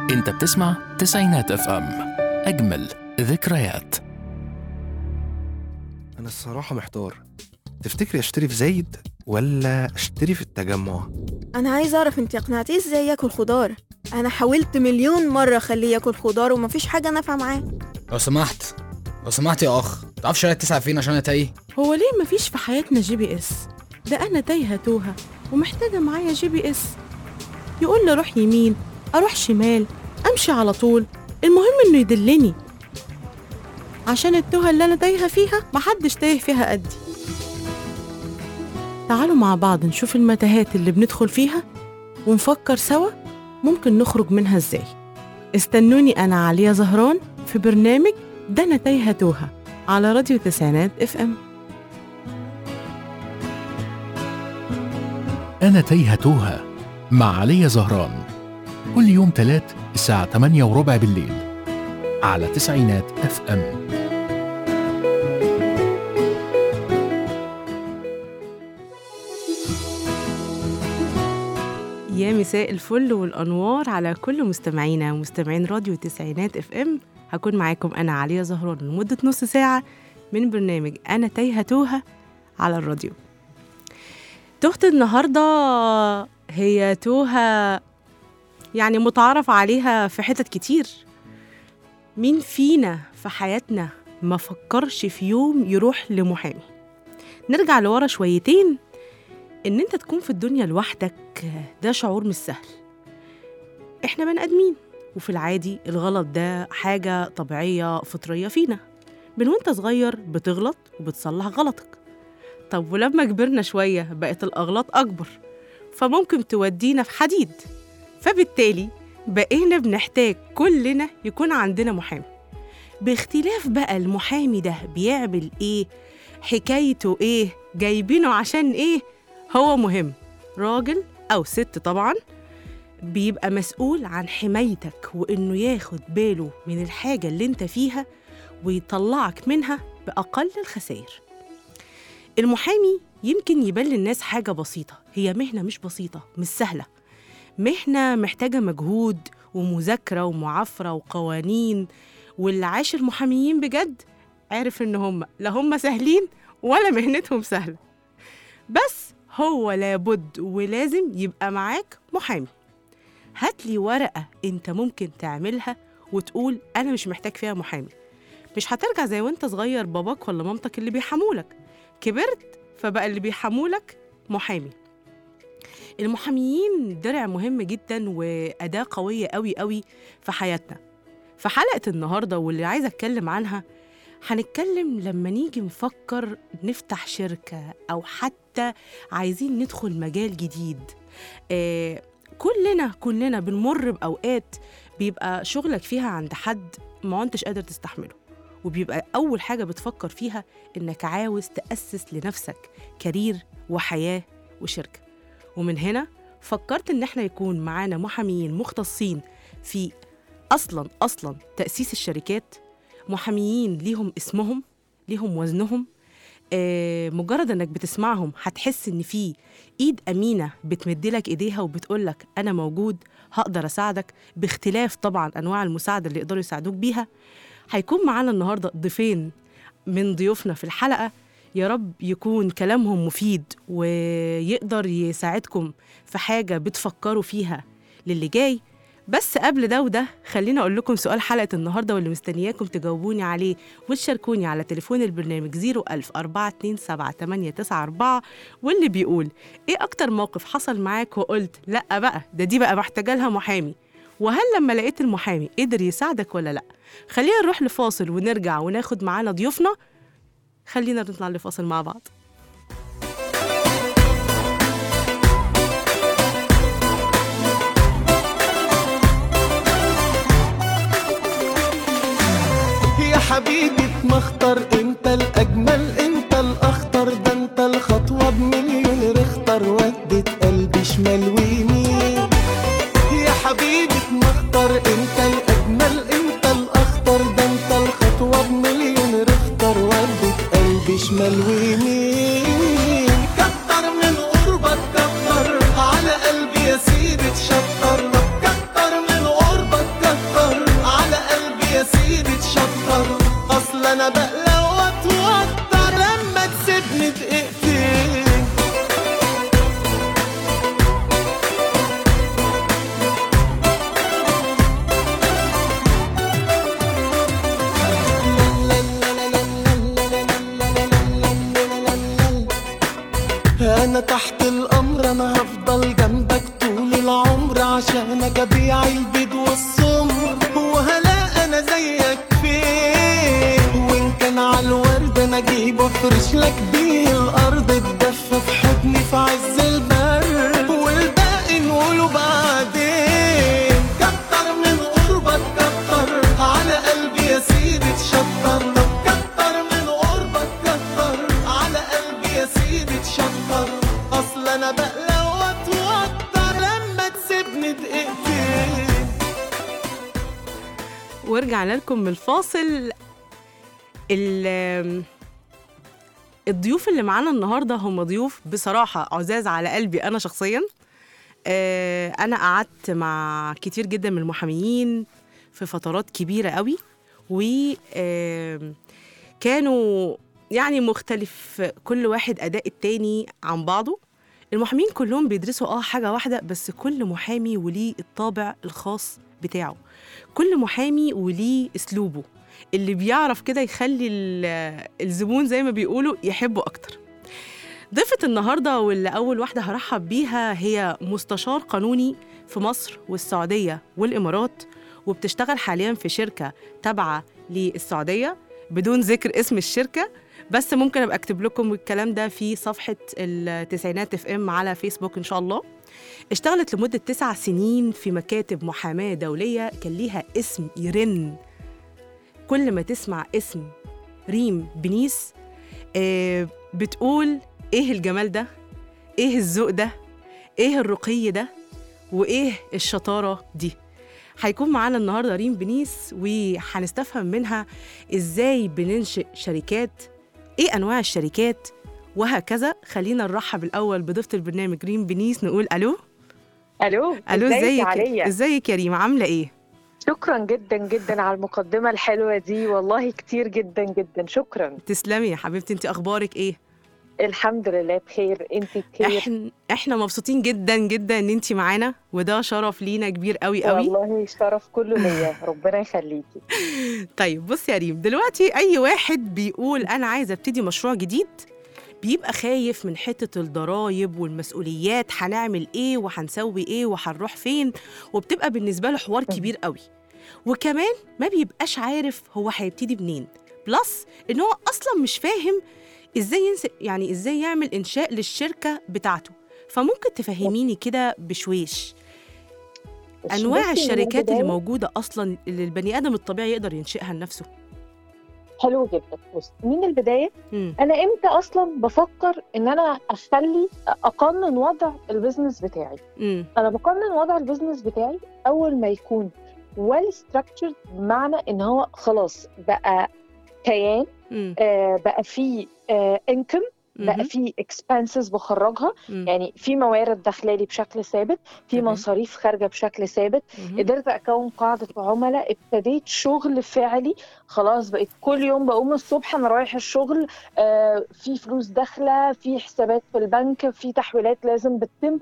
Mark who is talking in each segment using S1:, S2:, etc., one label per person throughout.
S1: انت بتسمع تسعينات اف ام اجمل ذكريات
S2: أنا الصراحة محتار تفتكري أشتري في زايد ولا أشتري في التجمع؟
S3: انا عايزه اعرف انت اقنعتيه ازاي ياكل خضار انا حاولت مليون مره اخليه ياكل خضار ومفيش حاجه نافعه معاه
S4: لو سمحت لو سمحت يا اخ تعرف شارع التسعة فين عشان انا تايه
S5: هو ليه مفيش في حياتنا جي بي اس ده انا تايهه توهه ومحتاجه معايا جي بي اس يقول لي اروح يمين اروح شمال امشي على طول المهم انه يدلني عشان التوهه اللي انا تايهه فيها محدش تايه فيها قدي تعالوا مع بعض نشوف المتاهات اللي بندخل فيها ونفكر سوا ممكن نخرج منها ازاي استنوني انا عليا زهران في برنامج ده انا تايهه توهه على راديو تسعينات اف ام
S1: أنا تايهة توها مع علي زهران كل يوم تلات الساعة 8 وربع بالليل على تسعينات اف ام
S5: يا مساء الفل والانوار على كل مستمعينا ومستمعين راديو تسعينات اف ام هكون معاكم انا عليا زهران لمده نص ساعه من برنامج انا تايهه توهه على الراديو تهت النهارده هي توهه يعني متعارف عليها في حتت كتير مين فينا في حياتنا ما فكرش في يوم يروح لمحامي نرجع لورا شويتين ان انت تكون في الدنيا لوحدك ده شعور مش سهل احنا بني ادمين وفي العادي الغلط ده حاجة طبيعية فطرية فينا من وانت صغير بتغلط وبتصلح غلطك طب ولما كبرنا شوية بقت الأغلاط أكبر فممكن تودينا في حديد فبالتالي بقينا بنحتاج كلنا يكون عندنا محامي باختلاف بقى المحامي ده بيعمل ايه حكايته ايه جايبينه عشان ايه هو مهم راجل أو ست طبعا بيبقى مسؤول عن حمايتك وإنه ياخد باله من الحاجة اللي انت فيها ويطلعك منها بأقل الخسائر المحامي يمكن يبان للناس حاجة بسيطة هي مهنة مش بسيطة مش سهلة مهنة محتاجة مجهود ومذاكرة ومعافرة وقوانين واللي عاش المحاميين بجد عارف إن هم لا هم سهلين ولا مهنتهم سهلة بس هو لابد ولازم يبقى معاك محامي هات لي ورقة انت ممكن تعملها وتقول انا مش محتاج فيها محامي مش هترجع زي وانت صغير باباك ولا مامتك اللي بيحمولك كبرت فبقى اللي بيحمولك محامي المحاميين درع مهم جدا وأداة قوية قوي قوي في حياتنا في حلقة النهاردة واللي عايزة أتكلم عنها هنتكلم لما نيجي نفكر نفتح شركة أو حتى عايزين ندخل مجال جديد آه كلنا كلنا بنمر بأوقات بيبقى شغلك فيها عند حد ما انتش قادر تستحمله وبيبقى أول حاجة بتفكر فيها إنك عاوز تأسس لنفسك كارير وحياة وشركة ومن هنا فكرت إن احنا يكون معانا محاميين مختصين في أصلا أصلا تأسيس الشركات محاميين ليهم اسمهم ليهم وزنهم آه مجرد انك بتسمعهم هتحس ان في ايد امينه بتمدلك ايديها وبتقولك انا موجود هقدر اساعدك باختلاف طبعا انواع المساعده اللي يقدروا يساعدوك بيها هيكون معانا النهارده ضيفين من ضيوفنا في الحلقه يا رب يكون كلامهم مفيد ويقدر يساعدكم في حاجه بتفكروا فيها للي جاي بس قبل ده وده خليني اقول لكم سؤال حلقه النهارده واللي مستنياكم تجاوبوني عليه وتشاركوني على تليفون البرنامج 01000 427 واللي بيقول ايه اكتر موقف حصل معاك وقلت لا بقى ده دي بقى محتاجه لها محامي وهل لما لقيت المحامي قدر يساعدك ولا لا خلينا نروح لفاصل ونرجع وناخد معانا ضيوفنا خلينا نطلع لفاصل مع بعض
S6: يا حبيبي اتمختر انت الاجمل انت الاخطر ده انت الخطوه بمليون رختر ودت قلبي شمال ويمين يا حبيبي اتمختر انت الاجمل انت الاخطر ده انت الخطوه بمليون رختر ودت قلبي شمال ويمين كتر من قربك كتر على قلبي يا سيدي تشطر كتر من قربك انا تحت الامر انا هفضل جنبك طول العمر عشانك ابيع البيض والسمر وهلا انا زيك فين وان كان على الورد انا اجيب وافرش لك بيه الارض تدفى في حضني في عز البرد والباقي نقوله بعدين كتر من قربك كتر على قلبي يا سيدي تشطر لو كتر من قربك كتر على قلبي يا سيدي تشطر اصل انا بقلق واتوتر لما تسيبني دقيقتين
S5: ورجعنا لكم من الفاصل ال- الضيوف اللي معانا النهارده هم ضيوف بصراحه عزاز على قلبي انا شخصيا آه، انا قعدت مع كتير جدا من المحاميين في فترات كبيره قوي و آم، كانوا يعني مختلف كل واحد اداء التاني عن بعضه المحامين كلهم بيدرسوا اه حاجه واحده بس كل محامي وليه الطابع الخاص بتاعه كل محامي وليه اسلوبه اللي بيعرف كده يخلي ال- الزبون زي ما بيقولوا يحبه اكتر ضيفة النهاردة واللي أول واحدة هرحب بيها هي مستشار قانوني في مصر والسعودية والإمارات وبتشتغل حاليا في شركة تابعة للسعودية بدون ذكر اسم الشركة بس ممكن أبقى أكتب لكم الكلام ده في صفحة التسعينات اف ام على فيسبوك إن شاء الله اشتغلت لمدة تسع سنين في مكاتب محاماة دولية كان ليها اسم يرن كل ما تسمع اسم ريم بنيس آه بتقول ايه الجمال ده ايه الذوق ده ايه الرقي ده وايه الشطارة دي هيكون معانا النهارده ريم بنيس وهنستفهم منها ازاي بننشئ شركات ايه انواع الشركات وهكذا خلينا نرحب الاول بضيفه البرنامج ريم بنيس نقول الو
S7: الو
S5: الو
S7: ازيك
S5: ازيك
S7: عليا
S5: ازيك يا ريم عامله ايه
S7: شكرا جدا جدا على المقدمه الحلوه دي والله كتير جدا جدا شكرا
S5: تسلمي يا حبيبتي انت اخبارك ايه
S7: الحمد لله بخير انت بخير
S5: احنا احنا مبسوطين جدا جدا ان انت معانا وده شرف لينا كبير قوي قوي
S7: والله شرف كله ليا ربنا يخليكي
S5: طيب بص يا ريم دلوقتي اي واحد بيقول انا عايز ابتدي مشروع جديد بيبقى خايف من حتة الضرايب والمسؤوليات هنعمل ايه وهنسوي ايه وهنروح فين وبتبقى بالنسبة له حوار كبير قوي وكمان ما بيبقاش عارف هو هيبتدي منين بلس ان هو اصلا مش فاهم ازاي ينس... يعني ازاي يعمل انشاء للشركة بتاعته فممكن تفهميني كده بشويش
S7: بس
S5: انواع
S7: بصي، من
S5: الشركات اللي
S7: البداية-
S5: موجودة اصلا اللي البني ادم الطبيعي يقدر ينشئها لنفسه
S7: حلو جدا بص من البدايه
S5: مم.
S7: انا امتى اصلا بفكر ان انا اخلي اقنن وضع البيزنس بتاعي
S5: مم.
S7: انا بقنن وضع البيزنس بتاعي اول ما يكون well structured بمعنى ان هو خلاص بقى كيان
S5: مم.
S7: آه، بقى فيه انكم بقى
S5: مهم.
S7: في اكسبنسز بخرجها
S5: مم.
S7: يعني في موارد داخله لي بشكل ثابت في
S5: تمام.
S7: مصاريف خارجه بشكل ثابت
S5: مهم.
S7: قدرت اكون قاعده عملاء ابتديت شغل فعلي خلاص بقيت كل يوم بقوم الصبح انا رايح الشغل آه، في فلوس داخله في حسابات في البنك في تحويلات لازم بتتم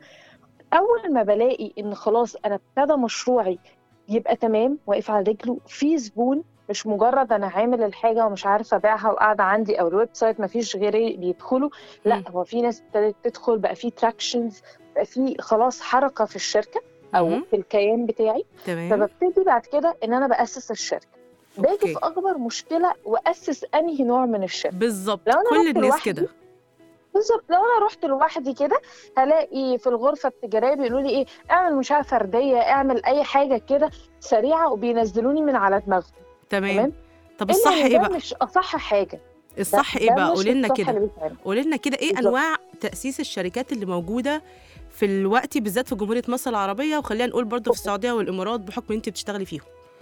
S7: اول ما بلاقي ان خلاص انا ابتدى مشروعي يبقى تمام واقف على رجله في زبون مش مجرد انا عامل الحاجه ومش عارفه ابيعها وقاعده عندي او الويب سايت ما فيش غيري بيدخلوا لا
S5: مم.
S7: هو في ناس ابتدت تدخل بقى في تراكشنز بقى في خلاص حركه في الشركه او
S5: مهم.
S7: في الكيان بتاعي
S5: تمام
S7: فببتدي بعد كده ان انا باسس الشركه باجي
S5: اوكي
S7: في اكبر مشكله واسس انهي نوع من الشركه
S5: بالظبط
S7: لو أنا
S5: كل
S7: رحت
S5: الناس
S7: لوحدي،
S5: كده
S7: بالظبط لو انا رحت لوحدي كده هلاقي في الغرفه التجاريه بيقولوا لي ايه اعمل منشاه فرديه اعمل اي حاجه كده سريعه وبينزلوني من على دماغهم
S5: تمام
S7: تمام
S5: طب
S7: إلا
S5: الصح
S7: إن
S5: ايه
S7: ده
S5: بقى
S7: مش اصح حاجه
S5: الصح
S7: ده-
S5: ايه
S7: ده
S5: بقى
S7: مش
S5: قولي لنا
S7: الصح
S5: كده
S7: اللي بيتعمل.
S5: قولي لنا كده ايه
S7: بالظبط.
S5: انواع تاسيس الشركات اللي موجوده في الوقت بالذات في جمهوريه مصر العربيه وخلينا نقول برضه في السعوديه والامارات بحكم انت بتشتغلي فيهم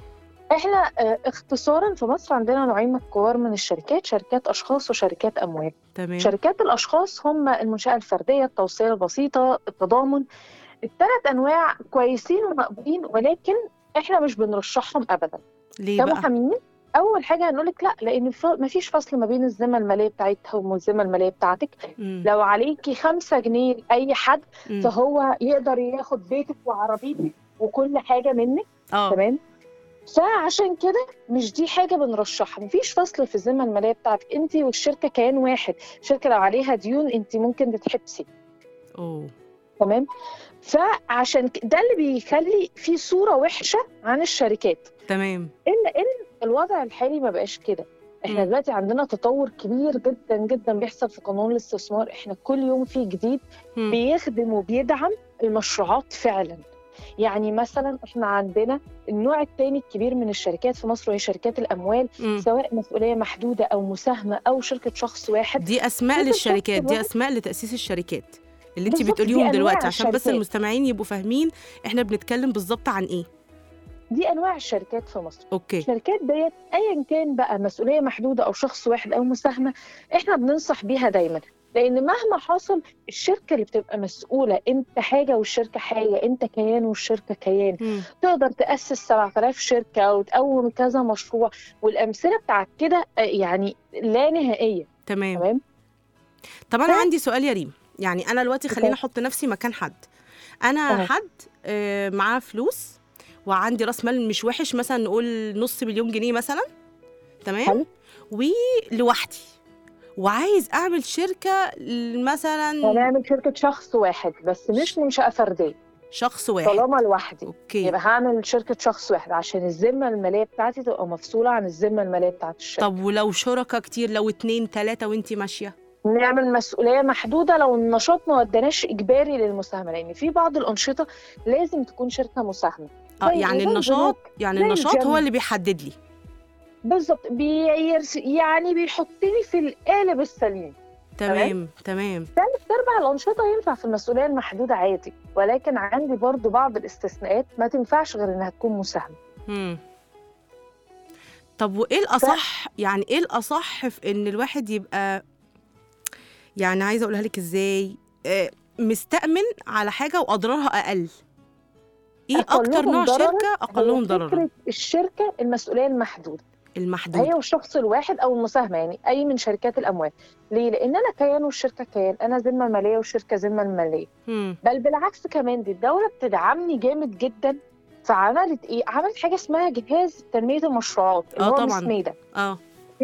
S7: احنا آه، اختصارا في مصر عندنا نوعين من الكبار من الشركات شركات اشخاص وشركات اموال
S5: تمام
S7: شركات الاشخاص هم المنشاه الفرديه التوصيه البسيطه التضامن الثلاث انواع كويسين ومقبولين ولكن احنا مش بنرشحهم ابدا
S5: ليه بقى
S7: كمحامين اول حاجه هنقول لك لا لان ما فيش فصل ما بين الذمه الماليه بتاعتهم والذمه الماليه بتاعتك
S5: مم.
S7: لو عليكي خمسة جنيه لاي حد
S5: مم.
S7: فهو يقدر ياخد بيتك وعربيتك وكل حاجه منك
S5: اه
S7: تمام فعشان كده مش دي حاجه بنرشحها مفيش فصل في الذمه الماليه بتاعتك انت والشركه كيان واحد الشركه لو عليها ديون انت ممكن تتحبسي
S5: اوه
S7: تمام فعشان ك- ده اللي بيخلي في صوره وحشه عن الشركات
S5: تمام
S7: الا ان الوضع الحالي ما بقاش كده احنا
S5: مم.
S7: دلوقتي عندنا تطور كبير جدا جدا بيحصل في قانون الاستثمار احنا كل يوم في جديد
S5: مم.
S7: بيخدم وبيدعم المشروعات فعلا يعني مثلا احنا عندنا النوع الثاني الكبير من الشركات في مصر وهي شركات الاموال
S5: مم.
S7: سواء مسؤوليه محدوده او مساهمه او شركه شخص واحد
S5: دي اسماء
S7: ممكن
S5: للشركات
S7: شخص
S5: دي
S7: واحد.
S5: اسماء لتاسيس الشركات اللي انت
S7: بالظبط، دي
S5: بتقوليهم
S7: أنواع
S5: دلوقتي عشان بس
S7: الشركات.
S5: المستمعين يبقوا فاهمين احنا بنتكلم بالظبط عن ايه
S7: دي انواع الشركات في مصر
S5: اوكي
S7: الشركات ديت ايا كان بقى مسؤوليه محدوده او شخص واحد او مساهمه احنا بننصح بيها دايما لان مهما حصل الشركه اللي بتبقى مسؤوله انت حاجه والشركه حاجه انت كيان والشركه كيان
S5: مم.
S7: تقدر تاسس 7000 شركه او تقوم كذا مشروع والامثله بتاعت كده آه، يعني لا نهائيه
S5: تمام
S7: تمام
S5: طب انا
S7: ف-
S5: عندي سؤال يا ريم يعني انا دلوقتي خليني
S7: أوكي.
S5: احط نفسي مكان حد انا
S7: تمام.
S5: حد آه، معاه فلوس وعندي راس مال مش وحش مثلا نقول نص مليون جنيه مثلا تمام
S7: حلو.
S5: ولوحدي وعايز اعمل شركه ل- مثلا
S7: هنعمل شركه شخص واحد بس مش منشاه فرديه
S5: شخص واحد
S7: طالما لوحدي
S5: اوكي
S7: يبقى هعمل شركه شخص واحد عشان الذمه الماليه بتاعتي تبقى مفصوله عن الذمه الماليه بتاعت الشركه
S5: طب ولو شركاء كتير لو اتنين تلاتة وانتي ماشية
S7: نعمل مسؤوليه محدوده لو النشاط ما ودناش اجباري للمساهمه لان في بعض الانشطه لازم تكون شركه مساهمه
S5: اه
S7: زي-
S5: يعني
S7: زي
S5: النشاط
S7: البنوك،
S5: يعني
S7: زي
S5: النشاط هو
S7: الجيم.
S5: اللي بيحدد لي
S7: بالظبط بيرس يعني بيحطني في القالب السليم
S5: تمام تمام
S7: اربع الانشطه ينفع في المسؤوليه المحدوده عادي ولكن عندي برضو بعض الاستثناءات ما تنفعش غير انها تكون مساهمه
S5: مم. طب وايه الاصح يعني ايه الاصح في ان الواحد يبقى يعني عايزه اقولها لك ازاي آه، مستأمن على حاجه واضرارها اقل ايه اكتر
S7: أقلهم
S5: نوع
S7: ضرراً
S5: شركه اقلهم
S7: هي
S5: ضررا
S7: فكره الشركه المسؤوليه المحدوده
S5: المحدود
S7: هي والشخص الواحد او المساهمه يعني اي من شركات الاموال ليه لان انا كيان والشركه كيان انا ذمه ماليه والشركه ذمه ماليه
S5: مم.
S7: بل بالعكس كمان دي الدوله بتدعمني جامد جدا فعملت ايه عملت حاجه اسمها جهاز تنميه المشروعات اللي
S5: آه
S7: هو
S5: طبعاً.
S7: مسميده
S5: اه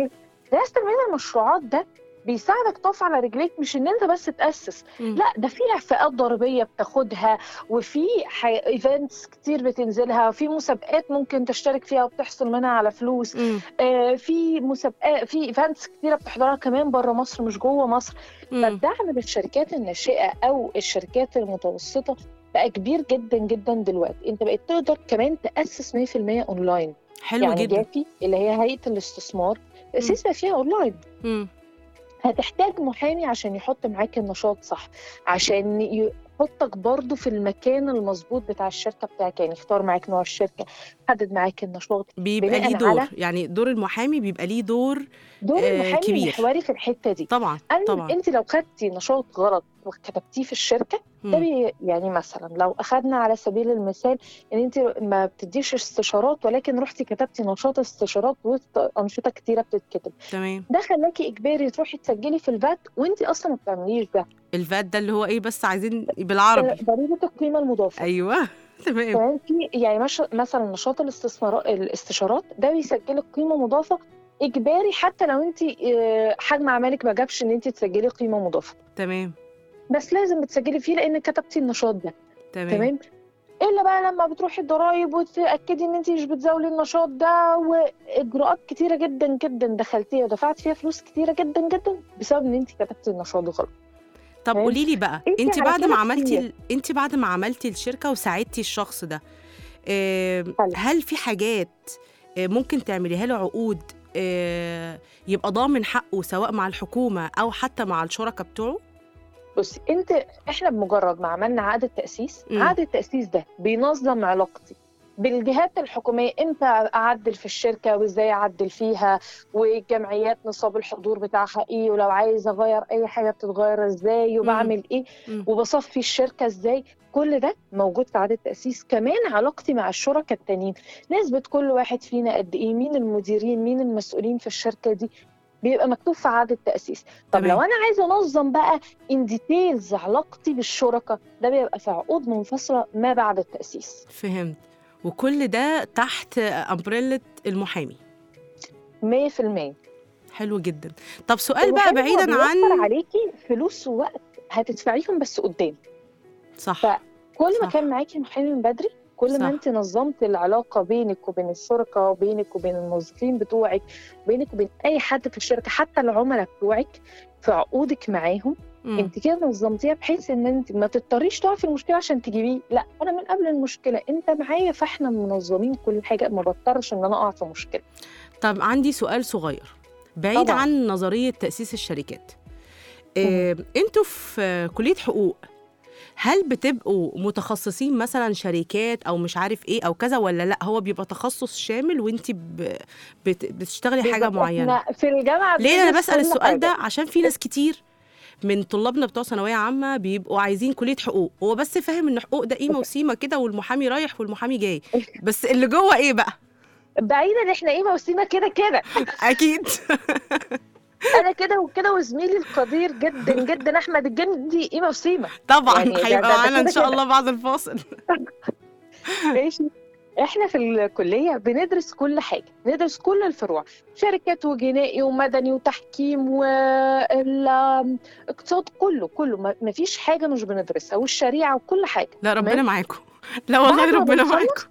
S7: جهاز تنميه المشروعات ده بيساعدك تقف على رجليك مش ان انت بس تاسس
S5: مم.
S7: لا ده في اعفاءات ضريبيه بتاخدها وفي ايفنتس كتير بتنزلها وفي مسابقات ممكن تشترك فيها وبتحصل منها على فلوس
S5: مم.
S7: آه، في مسابقات في ايفنتس كتيره بتحضرها كمان بره مصر مش جوه مصر
S5: مم.
S7: فالدعم للشركات الناشئه او الشركات المتوسطه بقى كبير جدا جدا دلوقتي انت بقيت تقدر كمان تاسس 100% اونلاين
S5: حلو
S7: يعني
S5: جدا
S7: جافي اللي هي هيئه الاستثمار تاسيس بقى فيها اونلاين
S5: مم.
S7: هتحتاج محامي عشان يحط معاك النشاط صح عشان يحطك برضو في المكان المظبوط بتاع الشركه بتاعك يعني يختار معاك نوع الشركه يحدد معاك النشاط
S5: بيبقى
S7: بناء
S5: ليه دور
S7: على-
S5: يعني دور المحامي بيبقى ليه دور
S7: دور
S5: آه،
S7: المحامي
S5: كبير.
S7: محوري في الحته دي
S5: طبعا
S7: أنا
S5: طبعا
S7: انت لو خدتي نشاط غلط وكتبتيه في الشركه ده
S5: مم.
S7: بي يعني مثلا لو اخذنا على سبيل المثال ان انت ما بتديش استشارات ولكن رحتي كتبتي نشاط استشارات وسط انشطه كتيره بتتكتب
S5: تمام
S7: ده خلاكي اجباري تروحي تسجلي في الفات وانت اصلا ما بتعمليش ده
S5: الفات ده اللي هو ايه بس عايزين بالعربي
S7: ضريبه القيمه المضافه
S5: ايوه تمام
S7: كمان في يعني مش مثلا نشاط الاستثمارات الاستشارات ده بيسجلك قيمه مضافه اجباري حتى لو انت آه، حجم اعمالك ما جابش ان انت تسجلي قيمه مضافه
S5: تمام
S7: بس لازم بتسجلي فيه لان كتبتي النشاط ده
S5: تمام
S7: تمام الا بقى لما بتروحي الضرايب وتاكدي ان انت مش بتزاولي النشاط ده واجراءات كتيره جدا جدا دخلتيها ودفعت فيها فلوس كتيره جدا جدا بسبب ان انت كتبتي النشاط غلط
S5: طب
S7: فاهم؟
S5: قولي لي بقى
S7: انت
S5: انت
S7: على
S5: بعد ما
S7: كده
S5: عملتي
S7: كتير.
S5: ال... انت بعد ما عملتي الشركه وساعدتي الشخص ده آه،
S7: حلو.
S5: هل في حاجات آه، ممكن تعمليها له عقود آه، يبقى ضامن حقه سواء مع الحكومه او حتى مع الشركاء بتوعه
S7: بصي انت احنا بمجرد ما عملنا عقد التاسيس
S5: مم.
S7: عقد التاسيس ده بينظم علاقتي بالجهات الحكوميه امتى اعدل في الشركه وازاي اعدل فيها والجمعيات نصاب الحضور بتاعها ايه ولو عايز اغير اي حاجه بتتغير ازاي وبعمل ايه
S5: مم.
S7: وبصفي الشركه ازاي كل ده موجود في عقد التاسيس كمان علاقتي مع الشركاء التانيين نسبه كل واحد فينا قد ايه مين المديرين مين المسؤولين في الشركه دي بيبقى مكتوب في عقد التاسيس طب
S5: تمام.
S7: لو انا عايزه انظم بقى ان ديتيلز علاقتي بالشركاء ده بيبقى في عقود منفصله ما بعد التاسيس
S5: فهمت وكل ده تحت امبريلا المحامي
S7: 100%
S5: حلو جدا طب سؤال بقى
S7: المحامي هو
S5: بعيدا
S7: بيوفر
S5: عن
S7: عليكي فلوس ووقت هتدفعيهم بس قدام
S5: صح
S7: ف- كل ما
S5: صح.
S7: كان معاكي محامي من بدري كل
S5: صح.
S7: ما انت نظمت العلاقه بينك وبين الشركاء وبينك وبين الموظفين بتوعك بينك وبين اي حد في الشركه حتى العملاء بتوعك في عقودك معاهم
S5: مم.
S7: انت كده نظمتيها بحيث ان انت ما تضطريش تقعي في المشكله عشان تجيبيه لا انا من قبل المشكله انت معايا فاحنا منظمين كل حاجه ما بضطرش ان انا اقع في مشكله
S5: طب عندي سؤال صغير بعيد
S7: طبعاً.
S5: عن نظرية تأسيس الشركات إيه انتوا في كلية حقوق هل بتبقوا متخصصين مثلا شركات او مش عارف ايه او كذا ولا لا هو بيبقى تخصص شامل وانت ب... بت... بتشتغلي حاجه
S7: بالظبط.
S5: معينه
S7: احنا في الجامعه
S5: ليه انا
S7: بندرس
S5: بسال
S7: كل
S5: السؤال
S7: حاجة.
S5: ده عشان في ناس كتير من طلابنا بتوع ثانويه عامه بيبقوا عايزين كليه حقوق هو بس فاهم ان حقوق ده قيمه وسيمه كده والمحامي رايح والمحامي جاي بس اللي جوه ايه بقى
S7: بعيدا احنا ايه موسيمه كده كده
S5: اكيد
S7: انا كده وكده وزميلي القدير جدا جدا احمد الجندي قيمه وسيمه
S5: طبعا
S7: يعني ده-
S5: هيبقى
S7: ده- ده
S5: معانا ان
S7: كده
S5: شاء
S7: كده.
S5: الله بعد الفاصل
S7: ماشي احنا في الكليه بندرس كل حاجه ندرس كل الفروع شركات وجنائي ومدني وتحكيم والاقتصاد كله كله ما ما فيش حاجه مش بندرسها والشريعه وكل حاجه
S5: لا ربنا
S7: تمام؟
S5: معاكم لا والله
S7: بعد ما
S5: ربنا
S7: بنخلص-
S5: معاكم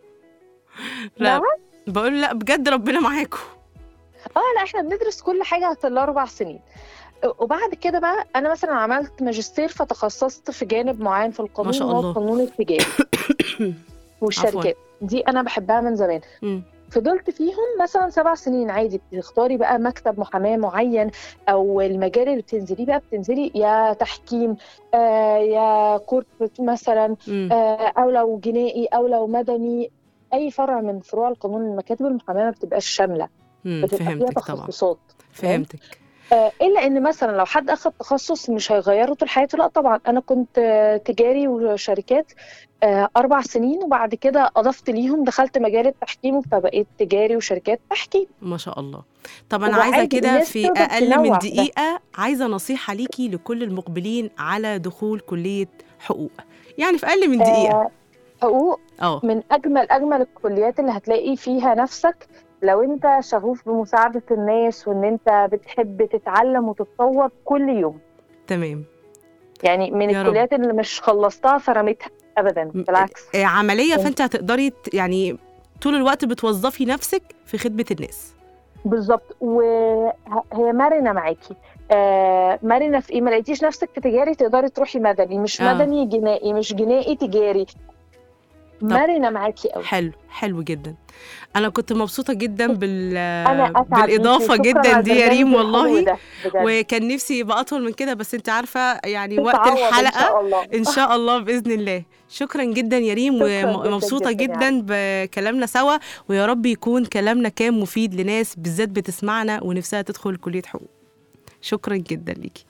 S5: لا
S7: نعم؟
S5: بقول لا بجد ربنا معاكم
S7: اه لا احنا بندرس كل حاجه في الاربع سنين وبعد كده بقى انا مثلا عملت ماجستير فتخصصت في جانب معين في القانون
S5: شاء
S7: وهو
S5: الله.
S7: القانون التجاري والشركات دي انا بحبها من زمان
S5: مم.
S7: فضلت فيهم مثلا سبع سنين عادي بتختاري بقى مكتب محاماه معين او المجال اللي بتنزليه بقى بتنزلي يا تحكيم آه يا كوربريت مثلا
S5: مم.
S7: آه او لو جنائي او لو مدني اي فرع من فروع القانون المكاتب المحاماه ما بتبقاش شامله
S5: مم.
S7: بتبقى فيها
S5: فهمتك طبعا
S7: تخصصات
S5: فهمتك
S7: آه، الا ان مثلا لو حد اخذ تخصص مش هيغيره طول حياته لا طبعا انا كنت آه، تجاري وشركات آه، اربع سنين وبعد كده اضفت ليهم دخلت مجال التحكيم فبقيت تجاري وشركات تحكيم
S5: ما شاء الله طب انا
S7: وعادي
S5: عايزه كده
S7: الناس
S5: في
S7: تقدر
S5: اقل من
S7: تنوع في ده.
S5: دقيقه عايزه نصيحه ليكي لكل المقبلين على دخول كليه حقوق يعني في اقل من دقيقه
S7: آه، حقوق
S5: اه
S7: من اجمل اجمل الكليات اللي هتلاقي فيها نفسك لو انت شغوف بمساعده الناس وان انت بتحب تتعلم وتتطور كل يوم
S5: تمام
S7: يعني من
S5: يا رب.
S7: الكليات اللي مش خلصتها فرمتها ابدا
S5: م-
S7: بالعكس
S5: آه، عمليه
S7: مم.
S5: فانت هتقدري ت- يعني طول الوقت بتوظفي نفسك في خدمه الناس
S7: بالظبط وهي مرنه معاكي آه مرنه في ايه ما لقيتيش نفسك في تجاري تقدري تروحي مدني مش
S5: آه.
S7: آه. مدني جنائي مش جنائي تجاري مرنه معاكي قوي
S5: حلو حلو جدا انا كنت مبسوطه جدا بال
S7: انا اسعد
S5: بالاضافه
S7: بيكي. شكراً
S5: جدا
S7: على
S5: دي يا
S7: البرنامج
S5: ريم
S7: الحلو
S5: والله
S7: ده بجد.
S5: وكان نفسي يبقى اطول من كده بس انت عارفه يعني وقت
S7: تتعوض ان
S5: الحلقه
S7: شاء الله
S5: ان شاء الله باذن الله شكرا جدا يا ريم
S7: شكراً جداً
S5: ومبسوطه
S7: جداً
S5: جدا بكلامنا سوا ويا رب يكون كلامنا كان مفيد لناس بالذات بتسمعنا ونفسها تدخل كليه حقوق شكرا جدا ليكي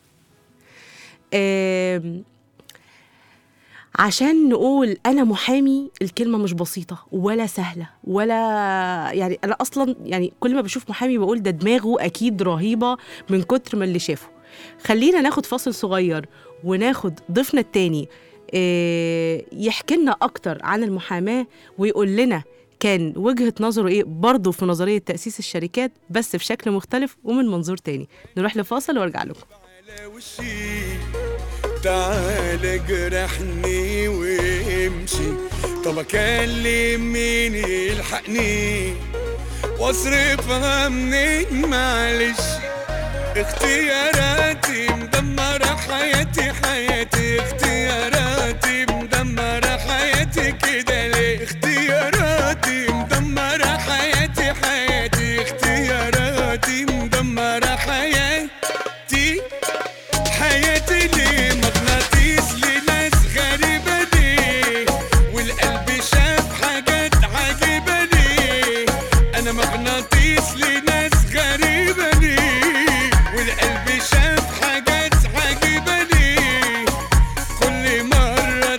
S5: آم، عشان نقول انا محامي الكلمه مش بسيطه ولا سهله ولا يعني انا اصلا يعني كل ما بشوف محامي بقول ده دماغه اكيد رهيبه من كتر ما اللي شافه خلينا ناخد فاصل صغير وناخد ضيفنا التاني آه، يحكي لنا اكتر عن المحاماه ويقول لنا كان وجهه نظره ايه برضه في نظريه تاسيس الشركات بس في شكل مختلف ومن منظور تاني نروح لفاصل وارجع لكم
S8: على وشي تعال جرحني وامشي طب اكلم مين يلحقني واصرفها منين معلش اختياراتي مدمرة حياتي حياتي اختياراتي مدمرة حياتي كده ليه اختياراتي مدمرة حياتي حياتي اختياراتي مدمرة حياتي حياتي ليه مغناطيس لناس غريبة ليه والقلب شاف حاجات عجيبة ليه أنا مغناطيس لناس غريبة ليه والقلب شاف حاجات عجيبة ليه كل مرة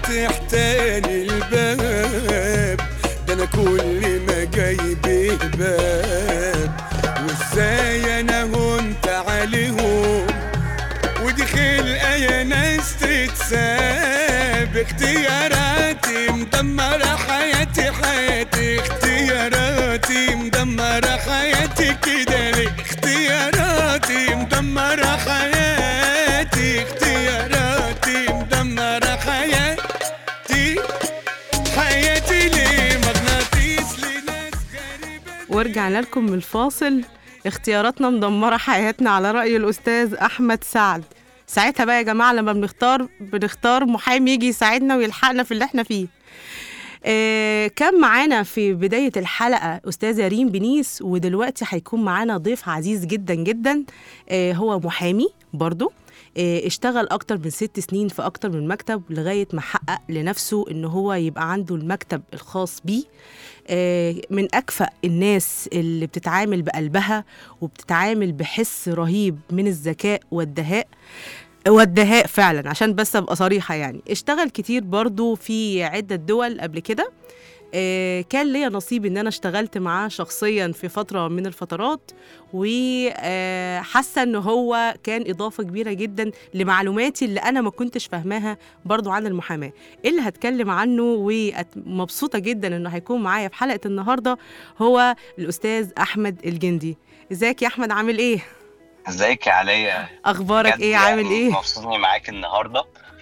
S8: فاتح تاني الباب ده انا كل ما جايب باب وازاي انا هنت عليهم ودي خلقه يا ناس تتساب اختياراتي مدمرة حياتي حياتي اختياراتي مدمرة حياتي كده ليه اختياراتي مدمرة حياتي اختياراتي مدمرة حياتي حياتي ليه مغناطيس لناس غريبة
S5: ورجعنا لكم من الفاصل اختياراتنا مدمرة حياتنا على رأي الأستاذ أحمد سعد ساعتها بقى يا جماعة لما بنختار بنختار محامي يجي يساعدنا ويلحقنا في اللي احنا فيه آه كان معانا في بداية الحلقة أستاذة ريم بنيس ودلوقتي هيكون معانا ضيف عزيز جدا جدا آه هو محامي برضو آه، اشتغل أكتر من ست سنين في أكتر من مكتب لغاية ما حقق لنفسه إن هو يبقى عنده المكتب الخاص بيه آه، من أكفأ الناس اللي بتتعامل بقلبها وبتتعامل بحس رهيب من الذكاء والدهاء والدهاء فعلا عشان بس ابقى صريحه يعني اشتغل كتير برضو في عده دول قبل كده آه، كان ليا نصيب ان انا اشتغلت معاه شخصيا في فتره من الفترات وحاسه ان هو كان اضافه كبيره جدا لمعلوماتي اللي انا ما كنتش فاهماها برضو عن المحاماه اللي هتكلم عنه ومبسوطه جدا انه هيكون معايا في حلقه النهارده هو الاستاذ احمد الجندي ازيك يا احمد عامل ايه
S9: ازيك يا عليا
S5: اخبارك
S9: بجد
S5: ايه عامل
S9: يعني
S5: ايه
S9: مبسوط اني معاك النهارده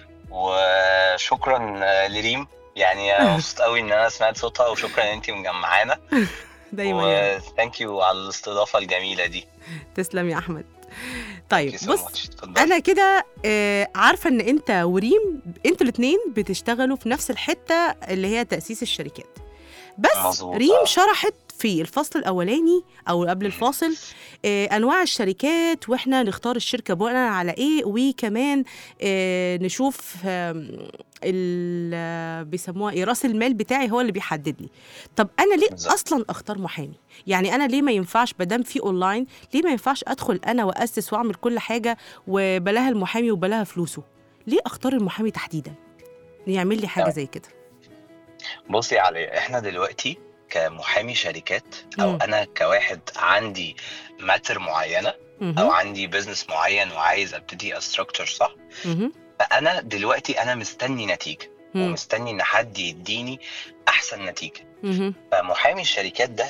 S9: وشكرا لريم يعني أنا مبسوط قوي ان انا سمعت صوتها وشكرا ان انت مجمعانا
S5: دايما يعني.
S9: وثانك يو على الاستضافه الجميله دي
S5: تسلم يا احمد طيب
S9: Thank you so
S5: بص
S9: much. اتفضلي.
S5: انا كده آه، عارفه ان انت وريم انتوا الاثنين بتشتغلوا في نفس الحته اللي هي تاسيس الشركات بس
S9: مظبوط،
S5: ريم
S9: آه.
S5: شرحت في الفصل الاولاني او قبل الفاصل آه، انواع الشركات واحنا نختار الشركه بناء على ايه وكمان آه، نشوف آم، ال- آه، بيسموها ايه راس المال بتاعي هو اللي بيحدد لي طب انا ليه
S9: بالظبط.
S5: اصلا اختار محامي يعني انا ليه ما ينفعش بدام في اونلاين ليه ما ينفعش ادخل انا واسس واعمل كل حاجه وبلاها المحامي وبلاها فلوسه ليه اختار المحامي تحديدا يعمل لي حاجه
S9: تمام.
S5: زي كده
S9: بصي يا عليا احنا دلوقتي كمحامي شركات او
S5: مم.
S9: انا كواحد عندي ماتر معينه او
S5: مهم.
S9: عندي بزنس معين وعايز ابتدي استراكشر صح
S5: مهم.
S9: فانا دلوقتي انا مستني نتيجه
S5: مم.
S9: ومستني ان حد يديني احسن نتيجه
S5: مهم.
S9: فمحامي الشركات ده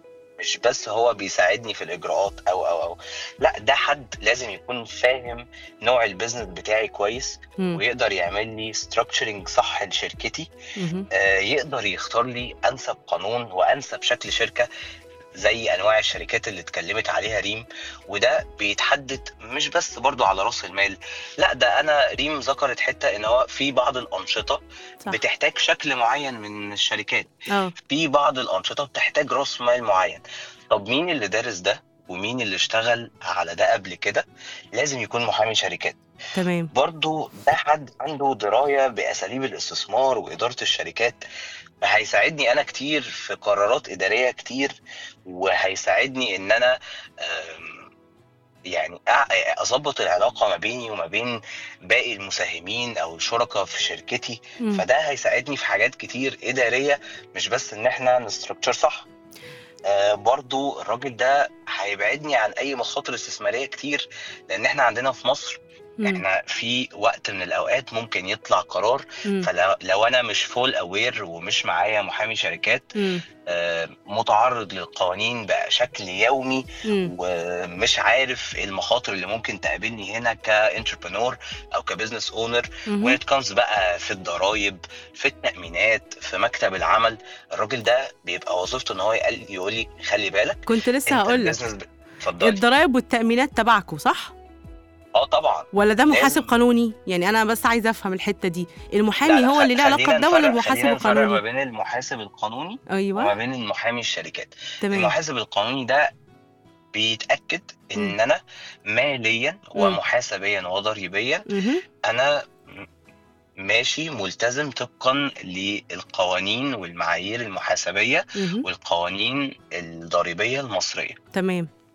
S9: مش بس هو بيساعدني في الاجراءات او او او لا ده حد لازم يكون فاهم نوع البيزنس بتاعي كويس
S5: مم.
S9: ويقدر يعمل لي ستراكشرنج صح لشركتي
S5: مهم.
S9: آه، يقدر يختار لي انسب قانون وانسب شكل شركه زي انواع الشركات اللي اتكلمت عليها ريم وده بيتحدد مش بس برضو على راس المال لا ده انا ريم ذكرت حته ان هو في بعض الانشطه
S5: صح
S9: بتحتاج شكل معين من الشركات
S5: اه
S9: في بعض الانشطه بتحتاج راس مال معين طب مين اللي دارس ده ومين اللي اشتغل على ده قبل كده لازم يكون محامي شركات
S5: تمام
S9: برضو ده حد عنده درايه باساليب الاستثمار واداره الشركات هيساعدني انا كتير في قرارات اداريه كتير وهيساعدني ان انا آم، يعني أع- اظبط العلاقه ما بيني وما بين باقي المساهمين او الشركاء في شركتي
S5: مم.
S9: فده هيساعدني في حاجات كتير اداريه مش بس ان احنا نستركتشر صح آه برضو الراجل ده هيبعدني عن اي مخاطر استثماريه كتير لان احنا عندنا في مصر
S5: مم.
S9: احنا في وقت من الاوقات ممكن يطلع قرار
S5: مم.
S9: فلو لو انا مش فول اوير ومش معايا محامي شركات
S5: مم.
S9: آه، متعرض للقوانين بشكل يومي
S5: مم.
S9: ومش عارف إيه المخاطر اللي ممكن تقابلني هنا كانتربرنور او كبزنس اونر
S5: مهم.
S9: وين كمز بقى في الضرايب في التامينات في مكتب العمل الراجل ده بيبقى وظيفته ان هو يقل- يقول لي خلي بالك
S5: كنت لسه
S9: انت
S5: هقول لك
S9: البيزنس ب- اتفضلي
S5: الضرايب والتامينات تبعكم صح
S9: اه طبعا
S5: ولا ده محاسب
S9: لازم.
S5: قانوني يعني انا بس عايزه افهم الحته دي المحامي
S9: لا،
S5: هو
S9: خ-
S5: اللي له علاقه
S9: خلينا
S5: بده ولا
S9: نفرق-
S5: المحاسب
S9: خلينا نفرق ما
S5: القانوني
S9: بين المحاسب القانوني وما
S5: ايوه
S9: بين المحامي الشركات
S5: تمام
S9: المحاسب القانوني ده بيتاكد ان انا ماليا ومحاسبيا وضريبيا
S5: مهم.
S9: انا م- ماشي ملتزم طبقا للقوانين والمعايير المحاسبيه
S5: مهم.
S9: والقوانين الضريبيه المصريه
S5: تمام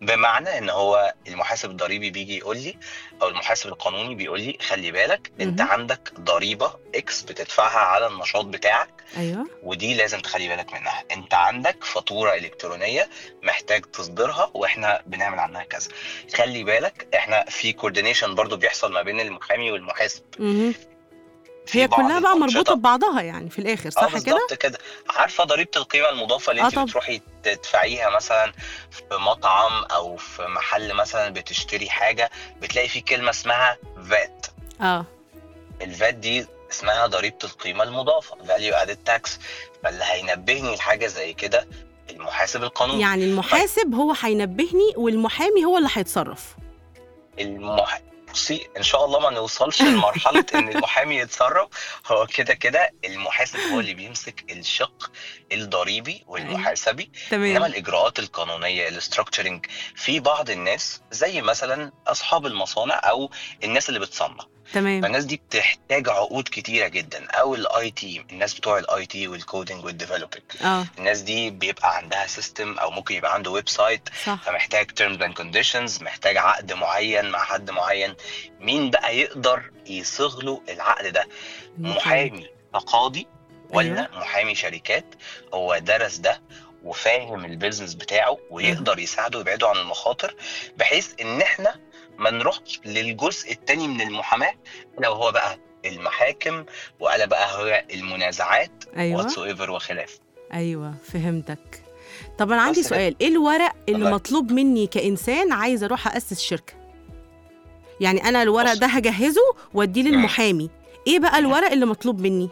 S9: بمعنى ان هو المحاسب الضريبي بيجي يقول لي او المحاسب القانوني بيقول لي خلي بالك انت
S5: مهم.
S9: عندك ضريبه اكس بتدفعها على النشاط بتاعك
S5: ايوه
S9: ودي لازم تخلي بالك منها انت عندك فاتوره الكترونيه محتاج تصدرها واحنا بنعمل عنها كذا خلي بالك احنا في كوردينيشن برضو بيحصل ما بين المحامي والمحاسب
S5: مهم.
S9: في
S5: هي
S9: بعض
S5: كلها بقى
S9: الأنشطة-
S5: مربوطه ببعضها يعني في الاخر
S9: اه
S5: صح كده
S9: بالظبط كده عارفه ضريبه القيمه المضافه اللي
S5: آه
S9: انت
S5: طبعا.
S9: بتروحي تدفعيها مثلا في مطعم او في محل مثلا بتشتري حاجه بتلاقي في كلمه اسمها فات
S5: اه
S9: الفات دي اسمها ضريبه القيمه المضافه فاليو ادد تاكس فاللي هينبهني لحاجه زي كده المحاسب القانوني
S5: يعني المحاسب هو هينبهني والمحامي هو اللي هيتصرف
S9: المح... بصي ان شاء الله ما نوصلش لمرحله ان المحامي يتصرف هو كده كده المحاسب هو اللي بيمسك الشق الضريبي والمحاسبي انما
S5: تمام
S9: الاجراءات القانونيه الاستراكشرنج في بعض الناس زي مثلا اصحاب المصانع او الناس اللي بتصنع
S5: تمام
S9: فالناس دي بتحتاج عقود كتيره جدا او الاي تي الناس بتوع الاي تي والكودينج والديفلوبينج
S5: اه
S9: الناس دي بيبقى عندها سيستم او ممكن يبقى عنده ويب سايت
S5: صح
S9: فمحتاج terms and conditions محتاج عقد معين مع حد معين مين بقى يقدر يصيغ له العقد ده محامي قاضي ولا
S5: أيوة.
S9: محامي شركات هو درس ده وفاهم البيزنس بتاعه ويقدر يساعده ويبعده عن المخاطر بحيث ان احنا ما نروحش للجزء التاني من المحاماه لو هو بقى المحاكم ولا بقى هو المنازعات
S5: ايوه
S9: whatsoever وخلاف
S5: ايوه فهمتك طب انا عندي
S9: بس كده.
S5: سؤال ايه الورق اللي
S9: اتفضل.
S5: مطلوب مني كانسان عايز اروح اسس شركه يعني انا الورق
S9: بص.
S5: ده هجهزه واديه للمحامي ايه بقى الورق اللي مطلوب مني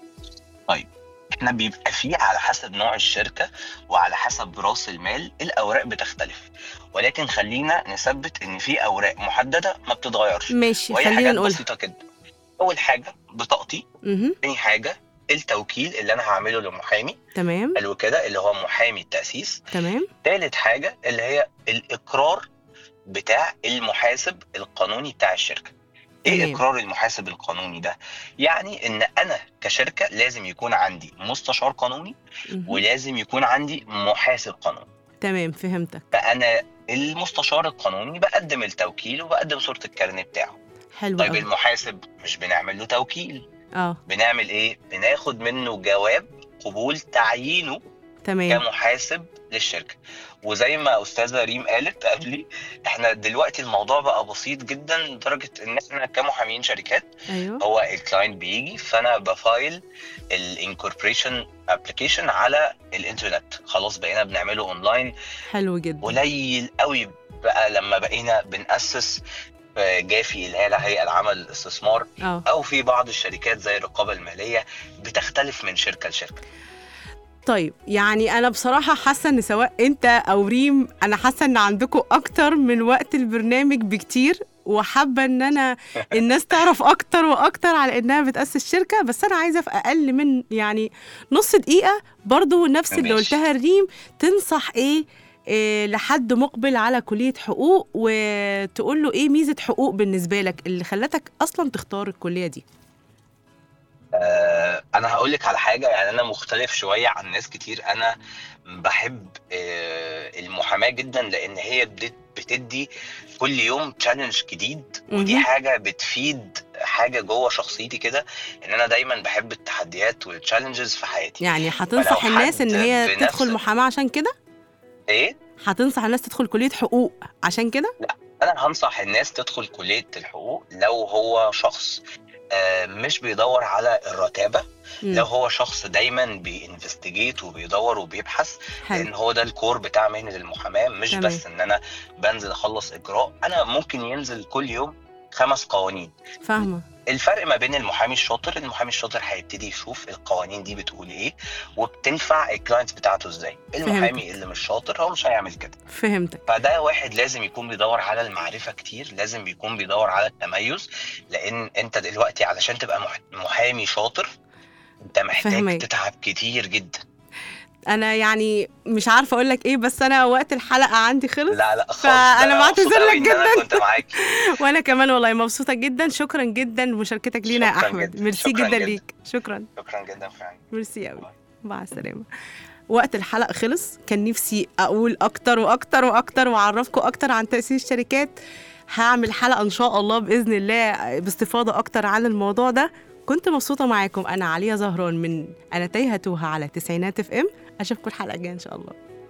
S9: احنا بيبقى فيه على حسب نوع الشركه وعلى حسب راس المال الاوراق بتختلف ولكن خلينا نثبت ان في اوراق محدده ما بتتغيرش
S5: ماشي
S9: وهي
S5: خلينا
S9: حاجات
S5: نقولها
S9: بسيطه جدا اول حاجه بطاقتي
S5: مهم.
S9: تاني حاجه التوكيل اللي انا هعمله لمحامي
S5: تمام
S9: حلو كده اللي هو محامي التاسيس
S5: تمام
S9: تالت حاجه اللي هي الاقرار بتاع المحاسب القانوني بتاع الشركه ايه
S5: تمام.
S9: اقرار المحاسب القانوني ده يعني ان انا كشركه لازم يكون عندي مستشار قانوني
S5: مهم.
S9: ولازم يكون عندي محاسب قانوني
S5: تمام فهمتك
S9: فانا المستشار القانوني بقدم التوكيل وبقدم صوره الكارنيه بتاعه
S5: حلو
S9: طيب
S5: قوي
S9: المحاسب مش بنعمل له توكيل
S5: اه
S9: بنعمل ايه بناخد منه جواب قبول تعيينه
S5: تمام
S9: كمحاسب للشركه وزي ما استاذه ريم قالت قبلي احنا دلوقتي الموضوع بقى بسيط جدا لدرجه ان احنا كمحامين شركات
S5: ايوه
S9: هو الكلاينت بيجي فانا بفايل الانكوربريشن ابلكيشن على الانترنت خلاص بقينا بنعمله اونلاين
S5: حلو جدا
S9: قليل قوي بقى لما بقينا بنأسس في جافي اللي هي الهيئه العامه للاستثمار
S5: اه
S9: او في بعض الشركات زي الرقابه الماليه بتختلف من شركه لشركه
S5: طيب يعني انا بصراحه حاسه ان سواء انت او ريم انا حاسه ان عندكم اكتر من وقت البرنامج بكتير وحابه ان انا الناس تعرف اكتر واكتر على انها بتاسس شركه بس انا عايزه في اقل من يعني نص دقيقه برضو نفس اللي
S9: ماشي.
S5: قلتها ريم تنصح ايه إيه لحد مقبل على كلية حقوق وتقول له ايه ميزة حقوق بالنسبة لك اللي خلتك اصلا تختار الكلية دي
S9: آه انا هقول لك على حاجه يعني انا مختلف شويه عن ناس كتير انا بحب آه المحاماه جدا لان هي بت- بتدي كل يوم تشالنج جديد ودي
S5: مهم.
S9: حاجه بتفيد حاجه جوه شخصيتي كده ان انا دايما بحب التحديات والتشالنجز في حياتي
S5: يعني هتنصح
S9: فلو
S5: الناس ان
S9: حد
S5: هي
S9: بنفس-
S5: تدخل محاماة عشان كده
S9: ايه
S5: هتنصح الناس تدخل كلية حقوق عشان كده
S9: انا هنصح الناس تدخل كليه الحقوق لو هو شخص آه، مش بيدور على الرتابه
S5: مم.
S9: لو هو شخص دايما بينفستيجيت وبيدور وبيبحث لان
S5: حلو
S9: هو ده الكور بتاع مهنه المحاماه مش
S5: تمام.
S9: بس ان انا بنزل اخلص اجراء انا ممكن ينزل كل يوم خمس قوانين
S5: فاهمة
S9: الفرق ما بين المحامي الشاطر المحامي الشاطر هيبتدي يشوف القوانين دي بتقول ايه وبتنفع الكلاينت بتاعته ازاي المحامي اللي مش شاطر هو مش هيعمل كده
S5: فهمتك
S9: فده واحد لازم يكون بيدور على المعرفة كتير لازم يكون بيدور على التميز لأن أنت دلوقتي علشان تبقى مح- محامي شاطر أنت محتاج
S5: فهمك.
S9: تتعب كتير جدا
S5: انا يعني مش عارفه اقول لك ايه بس انا وقت الحلقه عندي خلص
S9: لا لا خالص
S5: فأنا
S9: ده
S5: بعتذر
S9: مبسوط أوي
S5: لك
S9: إن أنا
S5: جداً.
S9: كنت معاكي
S5: وانا كمان والله مبسوطه جدا شكرا جدا لمشاركتك لينا يا
S9: شكراً
S5: احمد
S9: جداً.
S5: ميرسي
S9: شكراً
S5: جدا
S9: جداً.
S5: ليك شكرا
S9: شكرا جدا فعلا
S5: ميرسي قوي مع السلامه وقت الحلقة خلص كان نفسي أقول أكتر وأكتر وأكتر وأعرفكم أكتر عن تأسيس الشركات هعمل حلقة إن شاء الله بإذن الله باستفاضة أكتر عن الموضوع ده كنت مبسوطة معاكم أنا عليا زهران من أنا تايهة توها على تسعينات اف ام أشوفكم الحلقة الجاية إن شاء الله